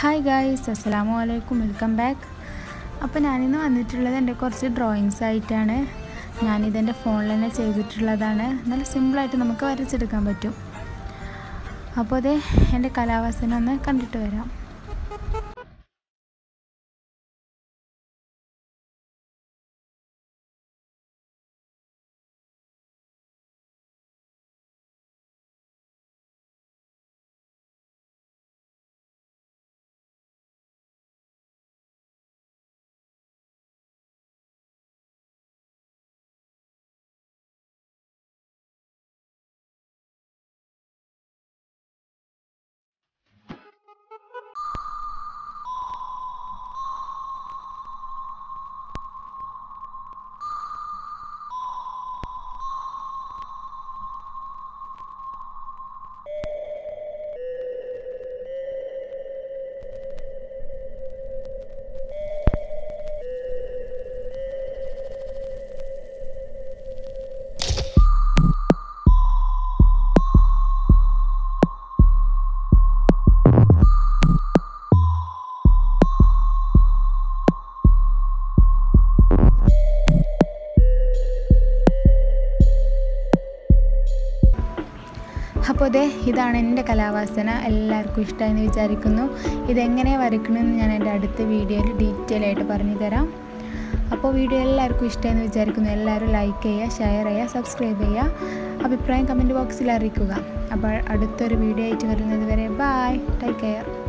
hi guys അസ്സലാമു അലൈക്കും welcome back അപ്പോൾ ഞാനിന്ന് വന്നിട്ടുള്ളത് എൻ്റെ കുറച്ച് ഡ്രോയിങ്സ് ആയിട്ടാണ് ഞാനിതെൻ്റെ ഫോണിൽ തന്നെ ചെയ്തിട്ടുള്ളതാണ് നല്ല സിമ്പിളായിട്ട് നമുക്ക് വരച്ചെടുക്കാൻ പറ്റും അപ്പോൾ അതെ എൻ്റെ കലാവാസന ഒന്ന് കണ്ടിട്ട് വരാം അപ്പോൾ അതെ ഇതാണ് എൻ്റെ കലാവാസന എല്ലാവർക്കും ഇഷ്ടമായെന്ന് വിചാരിക്കുന്നു ഇതെങ്ങനെ വരയ്ക്കണമെന്ന് ഞാൻ എൻ്റെ അടുത്ത വീഡിയോയിൽ ഡീറ്റെയിൽ ആയിട്ട് പറഞ്ഞു തരാം അപ്പോൾ വീഡിയോ എല്ലാവർക്കും ഇഷ്ടമായെന്ന് വിചാരിക്കുന്നു എല്ലാവരും ലൈക്ക് ചെയ്യുക ഷെയർ ചെയ്യുക സബ്സ്ക്രൈബ് ചെയ്യുക അഭിപ്രായം കമൻറ്റ് ബോക്സിൽ അറിയിക്കുക അപ്പോൾ അടുത്തൊരു വീഡിയോ ആയിട്ട് വരുന്നത് വരെ ബായ് ടേക്ക് കെയർ